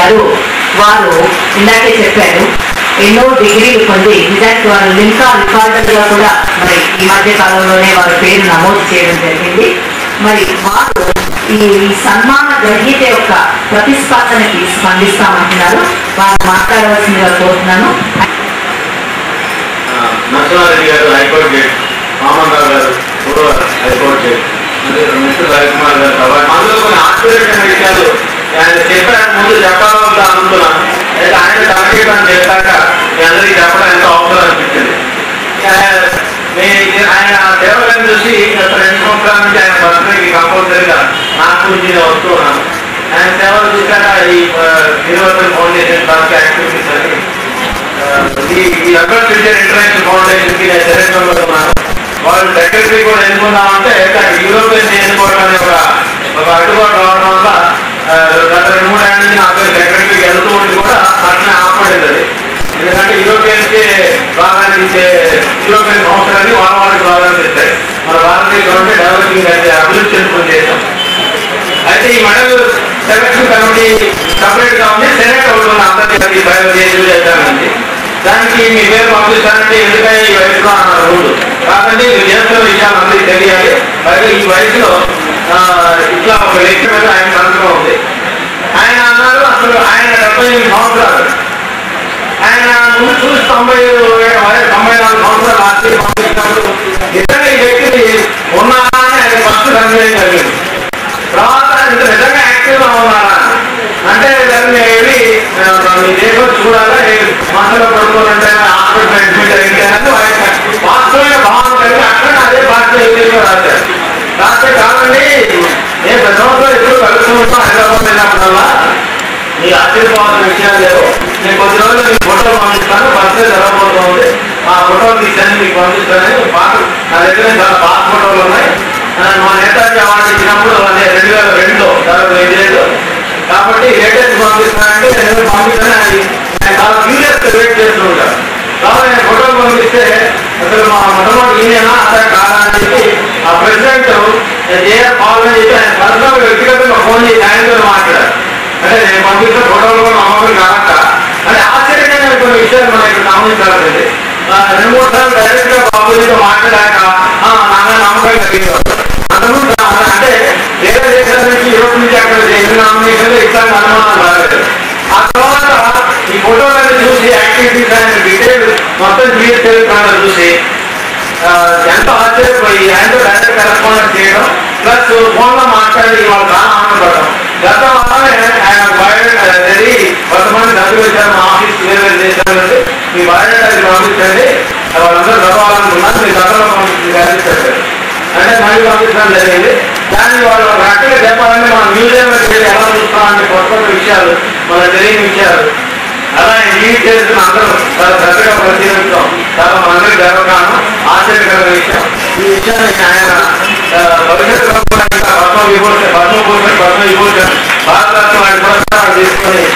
గారు వారు ఇందాకే చెప్పారు ఎన్నో డిగ్రీలు పొంది నిజానికి వారు లింకా రికార్డులుగా కూడా మరి ఈ మధ్య కాలంలోనే వారి పేరు నమోదు చేయడం జరిగింది మరి వారు ఈ సన్మాన గ్రహీత యొక్క ప్రతిస్పందనకి స్పందిస్తామంటున్నారు వారు మాట్లాడవలసిందిగా కోరుతున్నాను నరసింహారెడ్డి గారు హైకోర్టు జడ్జి మామన్ రావు గారు పూర్వ హైకోర్టు జడ్జి అంటే మిస్టర్ రవికుమార్ గారు కాబట్టి అందులో కొన్ని ఆశ్చర్యకరమైన విషయాలు ఆయన చెప్పడానికి ముందు చెప్పాలని అనుకున్నాను అయితే ఆయన సంకేతం చేశాక మీ అందరికీ చెప్పడం ఎంతో అవసరం అనిపించింది ఆయన- మీ- ఆయన సేవలను చూసి గత రెండు సంవత్సరాల నుంచి ఆయన బర్త్డేకి కంపల్సరీగా నాకు గురించి నేను వస్తూ ఉన్నాను ఆయన సేవలు చూశాక ఈ యూనివర్సల్ ఫౌండేషన్ ట్రస్ట్ యాక్టివిటీస్ అని ఈ ఈ అర్బన్ ఫ్యూచర్ ఇంటర్నేషనల్ ఫౌండేషన్ కి నేను సెలెక్షన్ ఉన్నాను వాళ్ళు సెక్రటరీ కూడా ఎన్నుకున్నామంటే కానీ యూరోపియన్ ఎన్నుకోవడం అనే ఒక ఒక అడ్డుబాటు రావడం వల్ల ఆ, గత రెండు మూడు ఏళ్ళ నుంచి నాకు సెక్రటరీకి వెళ్తూ ఉండి కూడా అట్లనే ఆపడింది అది ఎందుకంటే యూరోపియన్స్ కి ప్రాధాన్యత ఇచ్చే యూరోపియన్ సంస్థలని వాళ్ళ వాళ్ళకి ప్రాధాన్యత ఇస్తాయి మన భారతదేశం అంటే డెవలపింగ్ అయితే అభివృద్ధి చెందుకుని చేస్తాం అయితే ఈ మెడల్ సెలక్షన్ కమిటీ సపరేట్ గా ఉంది సెనెట్ ఒకటి ఉంది అంతర్జాతీయ బయోదేశం చేద్దామండి దానికి మీ పేరు పంపిస్తానంటే ఎందుకంటే ఈ వయసులో అన్నారు రూల్ కాదండి మీరు చేస్తున్న విషయాలు అందరికీ తెలియాలి పైగా ఈ వయసులో ఆ, ఇట్లా ఒక వ్యక్తి మీద ఆయన సంతకం ఉంది ఆయన అన్నారు అసలు ఆయన డెబ్బై ఎనిమిది సంవత్సరాలు ఆయన ముందు చూసి తొంభై వయసు తొంభై నాలుగు సంవత్సరాలు ఆస్తి పంపించినప్పుడు నిజంగా ఈ వ్యక్తి ఉన్నారా అని ఆయన ఫస్ట్ కన్వీన్ కలిగింది తర్వాత ఇంత నిజంగా యాక్టివ్ గా ఉన్నారా అంటే దాన్ని వెళ్ళి ఆ, మీ దేశం చూడాలి మనసులో పడుకోవాలంటే హాస్పిటల్ అడ్మిట్ అయింది అని వాస్తవమైన భావన కలిగి అక్కడ అదే భాషలో ఇంగ్లీష్లో రాశారు రాస్తే కాదండి నేను ప్రతి సంవత్సరం ఎప్పుడు కలుసుకుంటాం హైదరాబాద్ వెళ్ళినప్పుడల్లా మీ ఆశ్చర్యపోవాల్సిన విషయాలు లేవు నేను కొద్ది రోజులు మీకు ఫోటో పంపిస్తాను బర్త్డే జరగబోతుంది ఆ ఫోటో తీసాను మీకు పంపిస్తాను పాత నా దగ్గర చాలా పాత ఫోటోలు ఉన్నాయి ఆ, మా నేతాజీ అవార్డు ఇచ్చినప్పుడు అదే రెండు వేల రెండులో దాదాపు ఐదు ఏళ్ళు కాబట్టి లేటెస్ట్ పంపిస్తానంటే నేను పంపిస్తాను అది నేను చాలా క్యూరియస్ వెయిట్ చేస్తూ ఉంటాను కాబట్టి నేను ఫోటోలు పంపిస్తే అసలు మా మొట్టమొదటి ఈయన అదే కాదా అని చెప్పి ఆ ప్రెసిడెంట్ జేఆర్ పాల్ అని చెప్పి ఆయన పర్సనల్ వ్యక్తిగతంగా ఫోన్ చేసి ఆయనతో మాట్లాడారు అంటే నేను పంపించిన ఫోటోలు కూడా నమ్మకం కాదంట అంటే ఆశ్చర్యకరమైన కొన్ని విషయాలు మనం ఇక్కడ గమనించాలండి ఆ, రెండు మూడు సార్లు డైరెక్ట్ గా బాబుజీతో మాట్లాడాక ఆ, నాన్న నమ్మకం కలిగింది అంతకుముందు నా- అంటే వేరే దేశాల నుంచి యూరోప్ నుంచి అక్కడ ఎన్ని నామినేషన్లు ఇట్లాంటి అనుమానాలు రాలేదు ఆ తర్వాత ఈ ఫోటోలను చూసి యాక్టివిటీస్ ఆయన డీటెయిల్ మొత్తం జీవిత చరిత్రను చూసి ఆ, ఎంతో ఆశ్చర్యపోయి ఆయనతో డైరెక్ట్ కరెస్పాండెంట్ చేయడం ప్లస్ ఫోన్ లో మాట్లాడి వాళ్ళు చాలా ఆనందపడడం గత వారమే ఆయన బయోడేటా అనేది కొంతమంది డబ్బులు వచ్చారు మా ఆఫీస్ వేరే వేరే దేశాల నుండి మీ బయోడేటాకి పంపించండి వాళ్ళందరూ చదవాలనుకున్నారు మీ దగ్గర పంపించారు అంటే మళ్ళీ పంపించడం జరిగింది దాన్ని వాళ్ళు ఒక రకంగా చెప్పాలంటే మన మ్యూజియంలో వెళ్ళి ఎలా చూస్తామంటే కొత్త కొత్త విషయాలు మన తెలియని విషయాలు అలా లీడ్ చేస్తున్న అందరూ చాలా చక్కగా పరిశీలించడం చాలా మనందరికి గర్వకారణం ఆశ్చర్యకరమైన విషయం ఈ విషయాన్ని ఆయన ఆ, భవిష్యత్తులో కూడా ఇంకా పద్మ విభూషణ పద్మభూషణ్ పద్మ విభూషణ్ భారతరత్న లాంటి పురస్కారాలు తీసుకొని